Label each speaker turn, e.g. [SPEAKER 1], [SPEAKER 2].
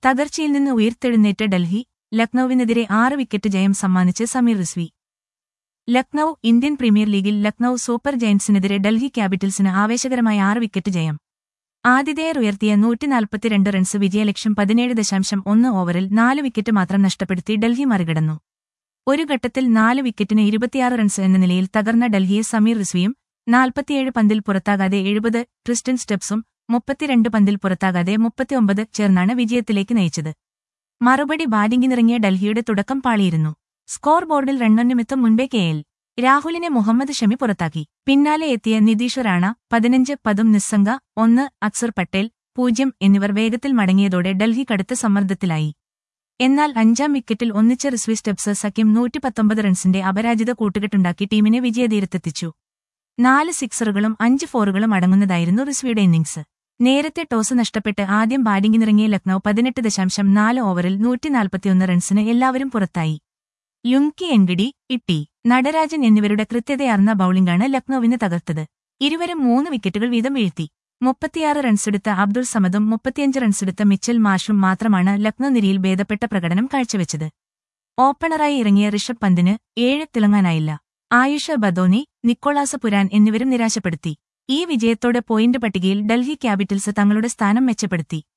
[SPEAKER 1] തകർച്ചയിൽ നിന്ന് ഉയർത്തെഴുന്നേറ്റ ഡൽഹി ലക്നൌവിനെതിരെ ആറ് വിക്കറ്റ് ജയം സമ്മാനിച്ച് സമീർ റിസ്വി ലക്നൌ ഇന്ത്യൻ പ്രീമിയർ ലീഗിൽ ലക്നൌ സൂപ്പർ ജയന്റ്സിനെതിരെ ഡൽഹി ക്യാപിറ്റൽസിന് ആവേശകരമായ ആറ് വിക്കറ്റ് ജയം ആതിഥേയർ ഉയർത്തിയ നൂറ്റിനാൽപ്പത്തിരണ്ട് റൺസ് വിജയലക്ഷ്യം പതിനേഴ് ദശാംശം ഒന്ന് ഓവറിൽ നാല് വിക്കറ്റ് മാത്രം നഷ്ടപ്പെടുത്തി ഡൽഹി മറികടന്നു ഒരു ഘട്ടത്തിൽ നാല് വിക്കറ്റിന് ഇരുപത്തിയാറ് റൺസ് എന്ന നിലയിൽ തകർന്ന ഡൽഹിയെ സമീർ റിസ്വിയും നാൽപ്പത്തിയേഴ് പന്തിൽ പുറത്താകാതെ എഴുപത് ക്രിസ്റ്റൻ സ്റ്റെപ്സും മുപ്പത്തിരണ്ട് പന്തിൽ പുറത്താകാതെ മുപ്പത്തിയൊമ്പത് ചേർന്നാണ് വിജയത്തിലേക്ക് നയിച്ചത് മറുപടി ബാറ്റിംഗിനിറങ്ങിയ ഡൽഹിയുടെ തുടക്കം പാളിയിരുന്നു സ്കോർ ബോർഡിൽ റണ്ണൊന്നുമെത്തും മുൻപേ കെ എൽ രാഹുലിനെ മുഹമ്മദ് ഷമി പുറത്താക്കി പിന്നാലെ എത്തിയ നിതീഷ് റാണ പതിനഞ്ച് പതും നിസ്സംഗ ഒന്ന് അക്സർ പട്ടേൽ പൂജ്യം എന്നിവർ വേഗത്തിൽ മടങ്ങിയതോടെ ഡൽഹി കടുത്ത സമ്മർദ്ദത്തിലായി എന്നാൽ അഞ്ചാം വിക്കറ്റിൽ ഒന്നിച്ച റിസ്വി സ്റ്റെപ്സ് സഖ്യം നൂറ്റിപ്പത്തൊമ്പത് റൺസിന്റെ അപരാജിത കൂട്ടുകെട്ടുണ്ടാക്കി ടീമിനെ വിജയതീരത്തെത്തിച്ചു നാല് സിക്സറുകളും അഞ്ച് ഫോറുകളും അടങ്ങുന്നതായിരുന്നു റിസ്വിയുടെ ഇന്നിംഗ്സ് നേരത്തെ ടോസ് നഷ്ടപ്പെട്ട് ആദ്യം ബാറ്റിംഗിനിറങ്ങിയ ലക്നൌ പതിനെട്ട് ദശാംശം നാല് ഓവറിൽ നൂറ്റിനാൽപ്പത്തിയൊന്ന് റൺസിന് എല്ലാവരും പുറത്തായി യുങ്കി എൻഗിഡി ഇട്ടി നടരാജൻ എന്നിവരുടെ കൃത്യതയാർന്ന ബൌളിംഗാണ് ലക്നൌവിനെ തകർത്തത് ഇരുവരും മൂന്ന് വിക്കറ്റുകൾ വീതം വീഴ്ത്തി മുപ്പത്തിയാറ് റൺസെടുത്ത അബ്ദുൾ സമദും മുപ്പത്തിയഞ്ച് റൺസെടുത്ത മിച്ചൽ മാഷും മാത്രമാണ് ലക്നൌ നിരയിൽ ഭേദപ്പെട്ട പ്രകടനം കാഴ്ചവെച്ചത് ഓപ്പണറായി ഇറങ്ങിയ ഋഷഭ് പന്തിന് ഏഴ് തിളങ്ങാനായില്ല ആയുഷ ബദോനി നിക്കോളാസ പുരാൻ എന്നിവരും നിരാശപ്പെടുത്തി ഈ വിജയത്തോടെ പോയിന്റ് പട്ടികയിൽ ഡൽഹി ക്യാപിറ്റൽസ് തങ്ങളുടെ സ്ഥാനം മെച്ചപ്പെടുത്തി